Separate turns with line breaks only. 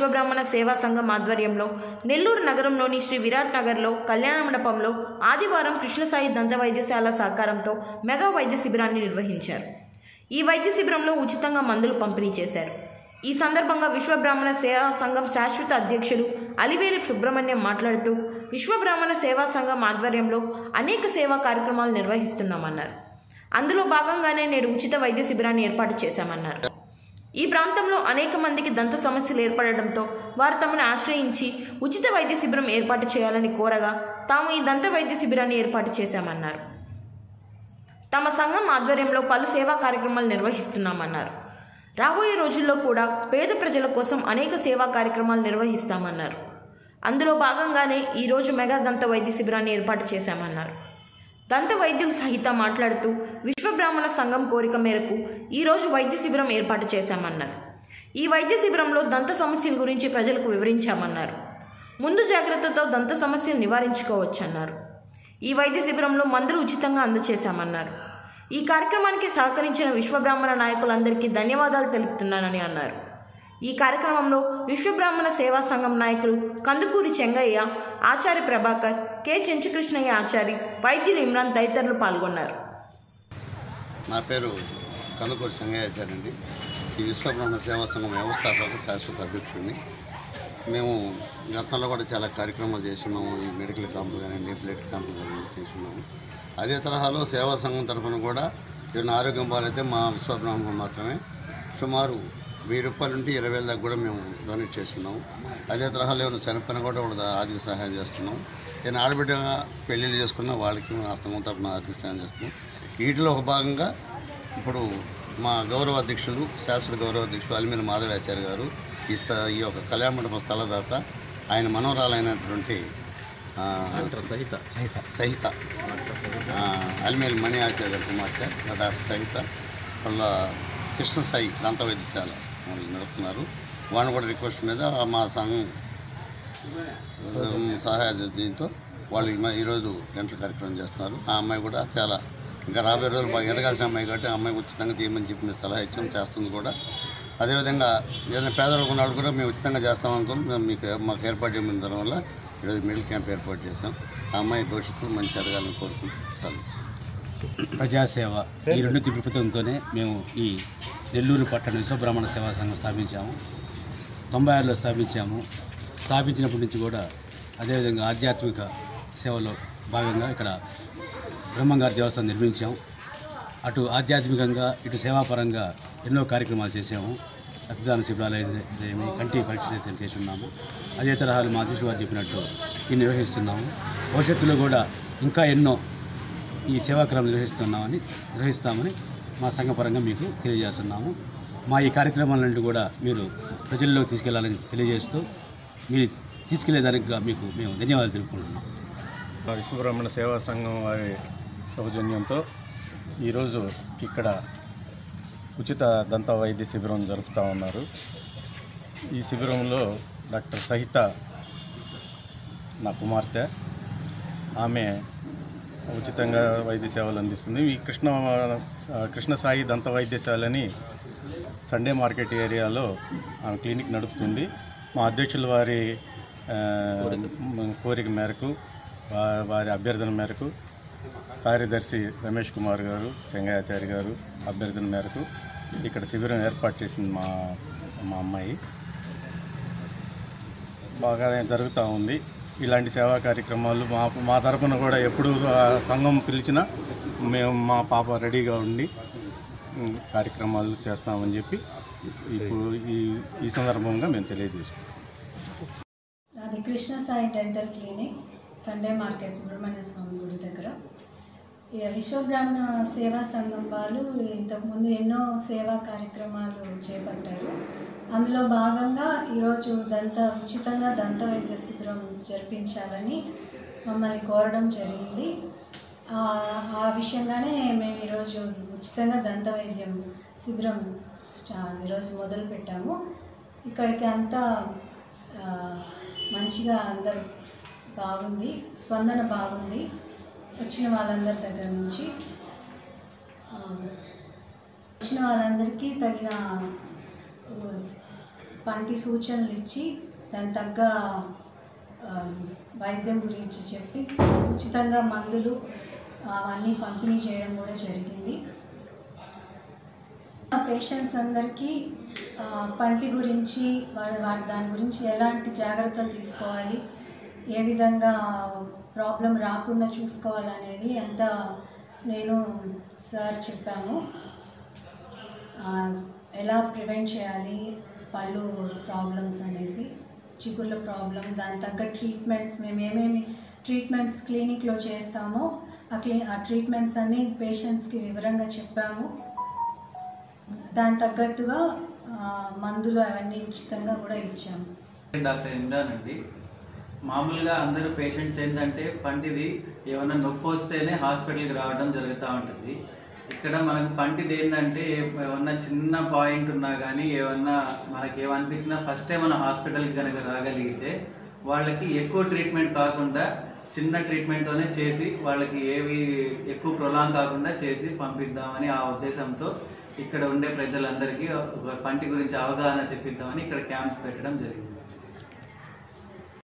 విశ్వబ్రాహ్మణ సేవా సంఘం ఆధ్వర్యంలో నెల్లూరు నగరంలోని శ్రీ విరాట్ నగర్లో కళ్యాణ మండపంలో ఆదివారం కృష్ణసాయి దంత వైద్యశాల సహకారంతో మెగా వైద్య శిబిరాన్ని నిర్వహించారు ఈ వైద్య శిబిరంలో ఉచితంగా మందులు పంపిణీ చేశారు ఈ సందర్భంగా విశ్వబ్రాహ్మణ సేవా సంఘం శాశ్వత అధ్యక్షులు అలివేలి సుబ్రహ్మణ్యం మాట్లాడుతూ విశ్వబ్రాహ్మణ సేవా సంఘం ఆధ్వర్యంలో అనేక సేవా కార్యక్రమాలు నిర్వహిస్తున్నామన్నారు అందులో భాగంగానే నేడు ఉచిత వైద్య శిబిరాన్ని ఏర్పాటు చేశామన్నారు ఈ ప్రాంతంలో అనేక మందికి దంత సమస్యలు ఏర్పడడంతో వారు తమను ఆశ్రయించి ఉచిత వైద్య శిబిరం ఏర్పాటు చేయాలని కోరగా తాము ఈ దంత వైద్య శిబిరాన్ని ఏర్పాటు చేశామన్నారు తమ సంఘం ఆధ్వర్యంలో పలు సేవా కార్యక్రమాలు నిర్వహిస్తున్నామన్నారు రాబోయే రోజుల్లో కూడా పేద ప్రజల కోసం అనేక సేవా కార్యక్రమాలు నిర్వహిస్తామన్నారు అందులో భాగంగానే ఈరోజు మెగా దంత వైద్య శిబిరాన్ని ఏర్పాటు చేశామన్నారు దంత వైద్యులు సహిత మాట్లాడుతూ విశ్వబ్రాహ్మణ సంఘం కోరిక మేరకు ఈరోజు వైద్య శిబిరం ఏర్పాటు చేశామన్నారు ఈ వైద్య శిబిరంలో దంత సమస్యల గురించి ప్రజలకు వివరించామన్నారు ముందు జాగ్రత్తతో దంత సమస్యను నివారించుకోవచ్చన్నారు ఈ వైద్య శిబిరంలో మందులు ఉచితంగా అందజేశామన్నారు ఈ కార్యక్రమానికి సహకరించిన విశ్వబ్రాహ్మణ నాయకులందరికీ ధన్యవాదాలు తెలుపుతున్నానని అన్నారు ఈ కార్యక్రమంలో విశ్వబ్రాహ్మణ సేవా సంఘం నాయకులు కందుకూరి చెంగయ్య ఆచార్య ప్రభాకర్ కె చెంచుకృష్ణయ్య ఆచారి వైద్యులు ఇమ్రాన్ తదితరులు పాల్గొన్నారు
నా పేరు కందుకూరి సంగయ్యాచార్య అండి ఈ విశ్వబ్రహ్మ సేవా సంఘం వ్యవస్థాపక శాశ్వత అధ్యక్షుడిని మేము గతంలో కూడా చాలా కార్యక్రమాలు చేస్తున్నాము ఈ మెడికల్ క్యాంపులు కానీ నేప్లెట్ క్యాంపులు కానీ చేస్తున్నాము అదే తరహాలో సేవా సంఘం తరఫున కూడా ఏమైనా ఆరోగ్యం బాగాలైతే మా విశ్వబ్రహ్మం మాత్రమే సుమారు వెయ్యి రూపాయల నుండి ఇరవై వేల దాకా కూడా మేము డొనేట్ చేస్తున్నాము అదే తరహాలో ఏమైనా చనిపోయినా కూడా వాళ్ళ ఆర్థిక సహాయం చేస్తున్నాం నేను ఆడబిడ్డగా పెళ్ళిళ్ళు చేసుకున్న వాళ్ళకి మా ఆస్తమం తరఫున ఆర్థిక సహాయం చేస్తున్నాం వీటిలో ఒక భాగంగా ఇప్పుడు మా గౌరవ అధ్యక్షులు శాశ్వత గౌరవ అధ్యక్షులు అలిమేల మాధవాచార్య గారు ఈ స్థ ఈ యొక్క కళ్యాణ మండపం స్థలదాత ఆయన మనవరాలైనటువంటి ఆ,
సహిత
సహిత ఆ, అలిమేలు మణి ఆచార్య గారి కుమార్తె డాక్టర్ సహిత వాళ్ళ కృష్ణ సాయి దంత వైద్యశాల వాళ్ళు నడుపుతున్నారు వాళ్ళని కూడా రిక్వెస్ట్ మీద మా సంఘం ఉమ్, సహాయ దీంతో వాళ్ళు ఈ మ- ఈరోజు గంటల కార్యక్రమం చేస్తున్నారు ఆ అమ్మాయి కూడా చాలా ఇంకా రాబోయే రోజులు బాగా ఎదగాల్సిన అమ్మాయి కాబట్టి ఆ అమ్మాయి ఉచితంగా తీయమని చెప్పి మేము సలహా ఇచ్చాం చేస్తుంది కూడా అదేవిధంగా ఏదైనా పేదలకు ఉన్న వాళ్ళు కూడా మేము ఉచితంగా చేస్తాం అనుకుని మేము మీకు మాకు ఏర్పాటు చేయమని దాని వల్ల ఈరోజు మిడిల్ క్యాంప్ ఏర్పాటు చేసాం ఆ అమ్మాయి భవిష్యత్తు మంచి ఎదగాలని కోరుకుంటూ సెలవు
ప్రజాసేవ ఈ రెండు తిరుపతితోనే మేము ఈ నెల్లూరు పట్టణ విశ్వబ్రాహ్మణ సేవా సంఘం స్థాపించాము తొంభై ఆరులో స్థాపించాము స్థాపించినప్పటి నుంచి కూడా అదేవిధంగా ఆధ్యాత్మిక సేవలో భాగంగా ఇక్కడ బ్రహ్మంగారి దేవస్థానం నిర్మించాం అటు ఆధ్యాత్మికంగా ఇటు సేవాపరంగా ఎన్నో కార్యక్రమాలు చేసాము రక్తదాన శిబిరాలు అయితేనేమి, కంటి పరీక్షలు అయితే చేసి ఉన్నాము అదే తరహాలు మా అధ్యక్షుడు వారు చెప్పినట్టు ఇవి నిర్వహిస్తున్నాము భవిష్యత్తులో కూడా ఇంకా ఎన్నో ఈ సేవాక్రమం నిర్వహిస్తున్నామని నిర్వహిస్తామని మా సంఘపరంగా మీకు తెలియజేస్తున్నాము మా ఈ కార్యక్రమాలన్నింటి కూడా మీరు ప్రజల్లో తీసుకెళ్లాలని తెలియజేస్తూ మీరు తీసుకెళ్లేదానికి మీకు మేము ధన్యవాదాలు తెలుపుకుంటున్నాం
విశ్వబ్రహ్మణ సేవా సంఘం వారి సౌజన్యంతో ఈరోజు ఇక్కడ ఉచిత దంత వైద్య శిబిరం జరుపుతూ ఉన్నారు ఈ శిబిరంలో డాక్టర్ సహిత నా కుమార్తె ఆమె ఉచితంగా వైద్య సేవలు అందిస్తుంది ఈ కృష్ణ కృష్ణ సాయి దంత వైద్యశాలని సండే మార్కెట్ ఏరియాలో ఆమె క్లినిక్ నడుపుతుంది మా అధ్యక్షుల వారి ఆ, కోరిక మేరకు వా- వారి అభ్యర్థన మేరకు కార్యదర్శి రమేష్ కుమార్ గారు చెంగాయాచారి గారు అభ్యర్థన మేరకు ఇక్కడ శిబిరం ఏర్పాటు చేసింది మా మా అమ్మాయి బాగానే జరుగుతూ ఉంది ఇలాంటి సేవా కార్యక్రమాలు మా మా తరపున కూడా ఎప్పుడు ఆ సంఘం పిలిచినా మేము మా పాప రెడీగా ఉండి ఉమ్, కార్యక్రమాలు చేస్తామని చెప్పి ఇప్పుడు ఈ ఈ సందర్భంగా మేము తెలియజేసుకుంటాం
అది Krishna Sai dental clinic Sunday market Subrahmanya Swamy గుడి దగ్గర ఇక విశ్వబ్రాహ్మణ సేవా సంఘం వాళ్ళు ఇంతకుముందు ఎన్నో సేవా కార్యక్రమాలు చేపట్టారు అందులో భాగంగా ఈరోజు దంత ఉచితంగా దంత వైద్య శిబిరం జరిపించాలని మమ్మల్ని కోరడం జరిగింది ఆ- ఆ విషయంగానే మేము ఈరోజు ఉచితంగా దంత వైద్యం శిబిరం స్టా ఈరోజు మొదలు పెట్టాము ఇక్కడికి అంతా ఆ, మంచిగా అందరు బాగుంది స్పందన బాగుంది వచ్చిన వాళ్ళందరి దగ్గర నుంచి ఆ, వచ్చిన వాళ్ళందరికీ తగిన పంటి సూచనలు ఇచ్చి దాని తగ్గ ఆ, వైద్యం గురించి చెప్పి ఉచితంగా మందులు అవన్నీ పంపిణీ చేయడం కూడా జరిగింది పేషెంట్స్ అందరికీ ఆ, పంటి గురించి వాళ్ళ వాటి దాని గురించి ఎలాంటి జాగ్రత్తలు తీసుకోవాలి ఏ విధంగా ప్రాబ్లం రాకుండా చూసుకోవాలనేది ఎంత నేను సార్ చెప్పాము ఆ, ఎలా ప్రివెంట్ చేయాలి పళ్ళు ప్రాబ్లమ్స్ అనేసి చిగుళ్ళ ప్రాబ్లం దాని తగ్గ ట్రీట్మెంట్స్ మేము ఏమేమి ట్రీట్మెంట్స్ క్లినిక్లో చేస్తామో ఆ క్లీ ఆ ట్రీట్మెంట్స్ అన్నీ పేషెంట్స్కి వివరంగా చెప్పాము దాని తగ్గట్టుగా ఆ, మందులు అవన్నీ ఉచితంగా కూడా ఇచ్చాము
డాక్టర్ ఇమ్రాన్ అండి మామూలుగా అందరూ పేషెంట్స్ ఏంటంటే పంటిది ఏమన్నా నొప్పి వస్తేనే హాస్పిటల్కి రావడం జరుగుతూ ఉంటుంది ఇక్కడ మనకు పంటిది ఏంటంటే ఏమన్నా చిన్న పాయింట్ ఉన్నా కానీ ఏమన్నా మనకి ఏమనిపించినా ఫస్టే మనం హాస్పిటల్కి కనుక రాగలిగితే వాళ్ళకి ఎక్కువ ట్రీట్మెంట్ కాకుండా చిన్న ట్రీట్మెంట్తోనే చేసి వాళ్ళకి ఏవి ఎక్కువ ప్రొలాంగ్ కాకుండా చేసి పంపిద్దామని ఆ ఉద్దేశంతో ఇక్కడ ఉండే ప్రజలందరికీ ఒక పంటి గురించి అవగాహన తెప్పిద్దామని ఇక్కడ క్యాంప్ పెట్టడం జరిగింది